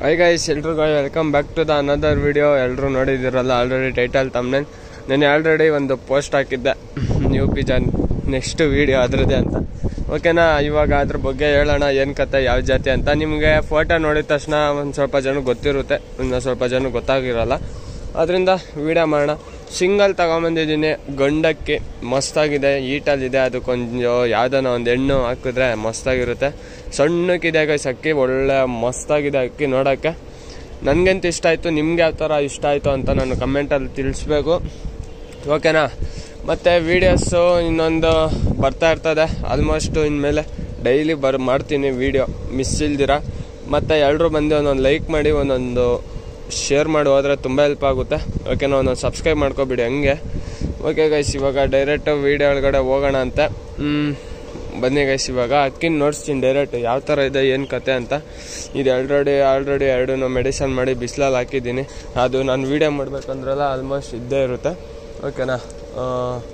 I guys ಎಲ್ರಿಗೂ welcome back to the another video ಎಲ್ಲರೂ ನೋಡಿದಿರಲ್ಲ ಆಲ್ರೆಡಿ ಟೈಟಲ್ ತಮ್ಮನೆ ನಾನು ಆಲ್ರೆಡಿ ಒಂದು ಪೋಸ್ಟ್ ಹಾಕಿದ್ದೆ ನ್ಯೂ ಪಿಜನ್ ನೆಕ್ಸ್ಟ್ ವಿಡಿಯೋ ಅದರದ್ದೇ ಅಂತ ಓಕೆನಾ ಇವಾಗ ಅದ್ರ ಬಗ್ಗೆ ಹೇಳೋಣ ಏನು ಕತೆ ಯಾವ ಜಾತಿ ಅಂತ ನಿಮಗೆ ಫೋಟೋ ನೋಡಿದ ತಕ್ಷಣ ಒಂದು ಸ್ವಲ್ಪ ಜನ ಗೊತ್ತಿರುತ್ತೆ ಇನ್ನು ಸ್ವಲ್ಪ ಜನ ಗೊತ್ತಾಗಿರಲ್ಲ ಅದರಿಂದ ವಿಡಿಯೋ ಮಾಡೋಣ ಸಿಂಗಲ್ ತಗೊಂಬಂದಿದ್ದೀನಿ ಗಂಡಕ್ಕೆ ಮಸ್ತಾಗಿದೆ ಈಟಲ್ಲಿದೆ ಅದಕ್ಕೊಂದು ಯಾವ್ದಾನ ಒಂದು ಹೆಣ್ಣು ಹಾಕಿದ್ರೆ ಮಸ್ತಾಗಿರುತ್ತೆ ಸಣ್ಣಕ್ಕಿದೆ ಗೈಸ್ ಅಕ್ಕಿ ಒಳ್ಳೆ ಮಸ್ತಾಗಿದೆ ಅಕ್ಕಿ ನೋಡೋಕ್ಕೆ ನನಗಂತೂ ಇಷ್ಟ ಆಯಿತು ನಿಮ್ಗೆ ಯಾವ ಥರ ಇಷ್ಟ ಆಯಿತು ಅಂತ ನಾನು ಕಮೆಂಟಲ್ಲಿ ತಿಳಿಸ್ಬೇಕು ಓಕೆನಾ ಮತ್ತು ವೀಡಿಯೋಸು ಇನ್ನೊಂದು ಬರ್ತಾ ಇರ್ತದೆ ಆಲ್ಮೋಸ್ಟ್ ಇನ್ಮೇಲೆ ಡೈಲಿ ಬರ್ ಮಾಡ್ತೀನಿ ವೀಡಿಯೋ ಮಿಸ್ ಇಲ್ದಿರ ಮತ್ತು ಎಲ್ಲರೂ ಬಂದು ಒಂದೊಂದು ಲೈಕ್ ಮಾಡಿ ಒಂದೊಂದು ಶೇರ್ ಮಾಡಿ ಹೋದರೆ ತುಂಬ ಹೆಲ್ಪ್ ಆಗುತ್ತೆ ಓಕೆನಾ ಒಂದೊಂದು ಸಬ್ಸ್ಕ್ರೈಬ್ ಮಾಡ್ಕೊಬಿಡಿ ಹಂಗೆ ಓಕೆ ಗೈಸ್ ಇವಾಗ ಡೈರೆಕ್ಟ್ ವೀಡಿಯೋ ಒಳಗಡೆ ಹೋಗೋಣ ಅಂತ ಹ್ಮ್, ಬನ್ನಿ ಗೈಸ್ ಇವಾಗ ಅಕ್ಕಿನ ನೋಡ್ಸ್ತೀನಿ ಡೈರೆಕ್ಟ್ ಯಾವ ಥರ ಇದೆ ಏನು ಕತೆ ಅಂತ ಇದು ಆಲ್ರೆಡಿ ಆಲ್ರೆಡಿ ಎರಡು ಮೆಡಿಸನ್ ಮಾಡಿ ಬಿಸಿಲಲ್ಲಿ ಹಾಕಿದ್ದೀನಿ ಅದು ನಾನು ವೀಡಿಯೋ ಮಾಡ್ಬೇಕಂದ್ರಲ್ಲ ಆಲ್ಮೋಸ್ಟ್ ಇದ್ದೇ ಇರುತ್ತೆ ಓಕೆನಾ ಆ,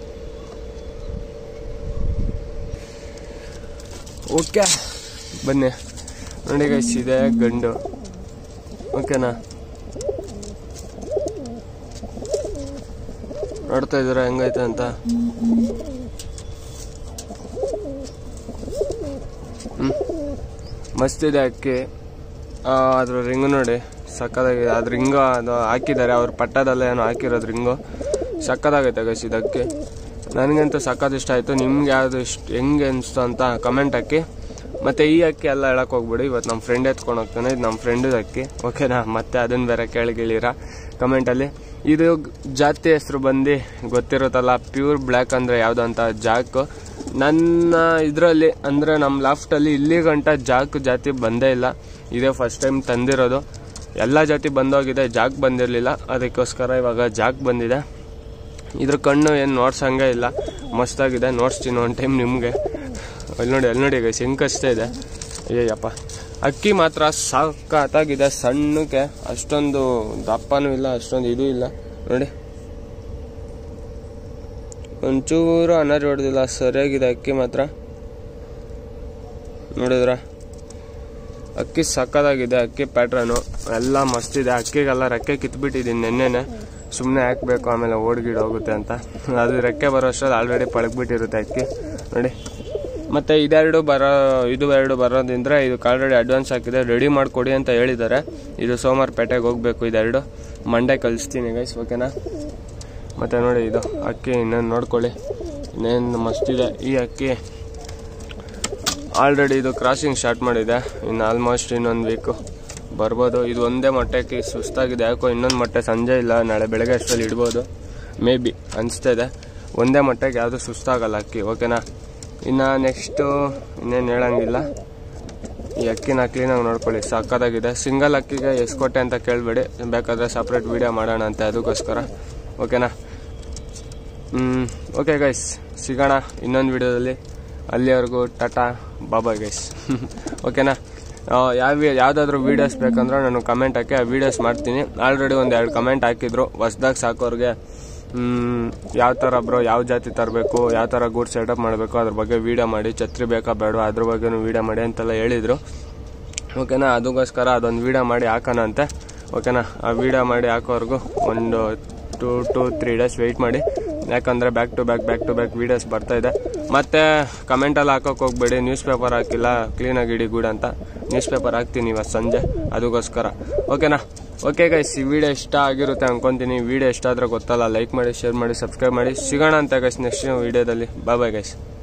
ಓಕೆ ಬನ್ನಿ ನೋಡಿ ಗೈಸ್ ಇದೆ ಗಂಡು ಓಕೆನಾ ನೋಡ್ತಾ ಇದ್ದೀರಾ ಹೆಂಗೈತೆ ಅಂತ ಹ್ಮ್ ಮಸ್ತಿದೆ ಅಕ್ಕಿ ಆ, ಅದ್ರ ರಿಂಗು ನೋಡಿ ಸಕ್ಕದಾಗಿದೆ ಅದ್ರ ರಿಂಗು ಅದು ಹಾಕಿದ್ದಾರೆ ಅವ್ರ ಪಟ್ಟದಲ್ಲೇ ಏನೋ ಹಾಕಿರೋದು ರಿಂಗು ಸಕ್ಕದಾಗೈತೆ ಗೈಸ್ ಇದು ಅಕ್ಕಿ ನನಗಂತೂ ಸಕ್ಕತ್ ಇಷ್ಟ ಆಯಿತು ನಿಮ್ಗೆ ಯಾವುದು ಇಷ್ಟ ಹೆಂಗೆ ಅನಿಸ್ತು ಅಂತ ಕಮೆಂಟ್ ಹಾಕಿ ಮತ್ತು ಈ ಅಕ್ಕಿ ಎಲ್ಲ ಹೇಳಕ್ಕೆ ಹೋಗ್ಬಿಡಿ ಇವತ್ತು ನಮ್ಮ ಫ್ರೆಂಡ್ ಎತ್ಕೊಂಡು ಹೋಗ್ತಾನೆ ಇದು ನಮ್ಮ ಫ್ರೆಂಡದ ಅಕ್ಕಿ ಓಕೆನಾ ಮತ್ತೆ ಅದನ್ನ ಬೇರೆ ಕೇಳಿಗಿಳಿರ ಕಮೆಂಟಲ್ಲಿ ಇದು ಜಾತಿ ಹೆಸರು ಬಂದು ಗೊತ್ತಿರುತ್ತಲ್ಲ ಪ್ಯೂರ್ ಬ್ಲ್ಯಾಕ್ ಅಂದರೆ ಯಾವುದು ಅಂತ ಜಾಕ್ ನನ್ನ ಇದರಲ್ಲಿ ಅಂದರೆ ನಮ್ಮ ಲಾಫ್ಟಲ್ಲಿ ಇಲ್ಲಿ ಗಂಟ ಜಾಕ್ ಜಾತಿ ಬಂದೇ ಇಲ್ಲ ಇದೇ ಫಸ್ಟ್ ಟೈಮ್ ತಂದಿರೋದು ಎಲ್ಲ ಜಾತಿ ಬಂದೋಗಿದೆ ಜಾಕ್ ಬಂದಿರಲಿಲ್ಲ ಅದಕ್ಕೋಸ್ಕರ ಇವಾಗ ಜಾಕ್ ಬಂದಿದೆ ಇದ್ರ ಕಣ್ಣು ಏನು ನೋಡ್ಸಂಗೆ ಇಲ್ಲ ಮಸ್ತಾಗಿದೆ ನೋಡ್ಸ್ತೀನಿ ಒಂದು ಟೈಮ್ ನಿಮಗೆ ಅಲ್ಲಿ ನೋಡಿ ಅಲ್ಲಿ ನೋಡಿ ಗೈಸ್ ಹೆಂಗೆ ಕಷ್ಟ ಇದೆ ಅಯ್ಯಪ್ಪ ಅಕ್ಕಿ ಮಾತ್ರ ಸಖತ್ತಾಗಿದೆ ಸಣ್ಣಕ್ಕೆ ಅಷ್ಟೊಂದು ದಪ್ಪನೂ ಇಲ್ಲ ಅಷ್ಟೊಂದು ಇದು ಇಲ್ಲ ನೋಡಿ ಒಂಚೂರು ಅನರಿ ಹೊಡೆದಿಲ್ಲ ಸರಿಯಾಗಿದೆ ಅಕ್ಕಿ ಮಾತ್ರ ನೋಡಿದ್ರ ಅಕ್ಕಿ ಸಕ್ಕದಾಗಿದೆ ಅಕ್ಕಿ ಪ್ಯಾಟ್ರನು ಎಲ್ಲ ಮಸ್ತಿದೆ ಅಕ್ಕಿಗೆಲ್ಲ ರೆಕ್ಕೆ ಕಿತ್ಬಿಟ್ಟಿದ್ದೀನಿ ನೆನ್ನೆನೆ ಸುಮ್ಮನೆ ಹಾಕ್ಬೇಕು ಆಮೇಲೆ ಓಡ್ಗಿಡ್ ಹೋಗುತ್ತೆ ಅಂತ ಅದು ರೆಕ್ಕೆ ಬರೋ ಅಷ್ಟರಲ್ಲಿ ಆಲ್ರೆಡಿ ಪಳಗ್ಬಿಟ್ಟಿರುತ್ತೆ ಅಕ್ಕಿ ನೋಡಿ ಮತ್ತೆ ಇದೆರಡು ಬರೋ ಇದು ಎರಡು ಬರೋದಿಂದ್ರೆ ಇದಕ್ಕೆ ಆಲ್ರೆಡಿ ಅಡ್ವಾನ್ಸ್ ಹಾಕಿದೆ ರೆಡಿ ಮಾಡಿಕೊಡಿ ಅಂತ ಹೇಳಿದ್ದಾರೆ ಇದು ಸೋಮವಾರ ಪೇಟೆಗೆ ಹೋಗಬೇಕು ಇದೆರಡು ಮಂಡೇ ಕಳಿಸ್ತೀನಿ ಗೈಸ್ ಓಕೆನಾ ಮತ್ತು ನೋಡಿ ಇದು ಅಕ್ಕಿ ಇನ್ನೇನು ನೋಡ್ಕೊಳ್ಳಿ ಇನ್ನೇನು ಮಸ್ತಿದೆ ಈ ಅಕ್ಕಿ ಆಲ್ರೆಡಿ ಇದು ಕ್ರಾಸಿಂಗ್ ಸ್ಟಾರ್ಟ್ ಮಾಡಿದೆ ಇನ್ನು ಆಲ್ಮೋಸ್ಟ್ ಇನ್ನೊಂದು ವೀಕು ಬರ್ಬೋದು ಇದು ಒಂದೇ ಮೊಟ್ಟೆಗೆ ಸುಸ್ತಾಗಿದೆ ಯಾಕೋ ಇನ್ನೊಂದು ಮೊಟ್ಟೆ ಸಂಜೆ ಇಲ್ಲ ನಾಳೆ ಬೆಳಗ್ಗೆ ಅಷ್ಟರಲ್ಲಿ ಇಡ್ಬೋದು ಮೇ ಬಿ ಅನಿಸ್ತಾ ಇದೆ ಒಂದೇ ಮೊಟ್ಟೆಗೆ ಯಾವುದು ಸುಸ್ತಾಗಲ್ಲ ಅಕ್ಕಿ ಓಕೆನಾ ಇನ್ನು ನೆಕ್ಸ್ಟು ಇನ್ನೇನು ಹೇಳಂಗಿಲ್ಲ ಈ ಅಕ್ಕಿನ ಕ್ಲೀನಾಗಿ ನೋಡ್ಕೊಳ್ಳಿ ಸಕ್ಕತ್ತಾಗಿದೆ ಸಿಂಗಲ್ ಅಕ್ಕಿಗೆ ಎಷ್ಟು ಕೊಟ್ಟೆ ಅಂತ ಕೇಳಬೇಡಿ ಬೇಕಾದರೆ ಸಪ್ರೇಟ್ ವೀಡಿಯೋ ಮಾಡೋಣ ಅಂತ ಅದಕ್ಕೋಸ್ಕರ ಓಕೆನಾ ಓಕೆ ಗೈಸ್ ಸಿಗೋಣ ಇನ್ನೊಂದು ವಿಡಿಯೋದಲ್ಲಿ ಅಲ್ಲಿವರೆಗೂ ಟಾಟಾ ಬಾಬಾಯ್ ಗೈಸ್ ಓಕೆನಾ ಆ, ಯಾವ ಯಾವುದಾದ್ರೂ ವೀಡಿಯೋಸ್ ಬೇಕಂದ್ರೆ ನಾನು ಕಮೆಂಟ್ ಹಾಕಿ ಆ ವೀಡಿಯೋಸ್ ಮಾಡ್ತೀನಿ ಆಲ್ರೆಡಿ ಒಂದು ಎರಡು ಕಮೆಂಟ್ ಹಾಕಿದ್ರು ಹೊಸ್ದಾಗಿ ಸಾಕೋರಿಗೆ ಯಾವ ಥರ ಬ್ರೋ ಯಾವ ಜಾತಿ ತರಬೇಕು ಯಾವ ಥರ ಗೂಡ್ ಸೆಟಪ್ ಮಾಡಬೇಕು ಅದ್ರ ಬಗ್ಗೆ ವೀಡಿಯೋ ಮಾಡಿ ಛತ್ರಿ ಬೇಕಾ ಬೇಡ ಅದ್ರ ಬಗ್ಗೆನೂ ವೀಡಿಯೋ ಮಾಡಿ ಅಂತೆಲ್ಲ ಹೇಳಿದರು ಓಕೆನಾ ಅದಕ್ಕೋಸ್ಕರ ಅದೊಂದು ವೀಡಿಯೋ ಮಾಡಿ ಹಾಕೋಣ ಅಂತೆ ಓಕೆನಾ ಆ ವೀಡಿಯೋ ಮಾಡಿ ಹಾಕೋವರೆಗೂ ಒಂದು two to three days wait ಮಾಡಿ ಯಾಕಂದರೆ back to back back to back videos ಬರ್ತಾ ಇದೆ ಮತ್ತೆ ಕಮೆಂಟಲ್ಲಿ ಹಾಕೋಕೆ ಹೋಗ್ಬೇಡಿ ನ್ಯೂಸ್ ಪೇಪರ್ ಹಾಕಿಲ್ಲ ಕ್ಲೀನಾಗಿ ಇಡಿ ಗೂಡ್ ಅಂತ ನ್ಯೂಸ್ ಪೇಪರ್ ಹಾಕ್ತೀನಿ ಇವತ್ತು ಸಂಜೆ ಅದಕ್ಕೋಸ್ಕರ ಓಕೆನಾ ಓಕೆ ಗೈಸ್ ಈ ವಿಡಿಯೋ ಇಷ್ಟ ಆಗಿರುತ್ತೆ ಅನ್ಕೊಂತೀನಿ ವಿಡಿಯೋ ಇಷ್ಟ ಆದರೆ ಗೊತ್ತಲ್ಲ ಲೈಕ್ ಮಾಡಿ ಶೇರ್ ಮಾಡಿ ಸಬ್ಸ್ಕ್ರೈಬ್ ಮಾಡಿ ಸಿಗೋಣ ಅಂತ ಗೈಸ್ ನೆಕ್ಸ್ಟ್ ವಿಡಿಯೋದಲ್ಲಿ ಬಾಯ್ ಬಾಯ್ ಗೈಸ್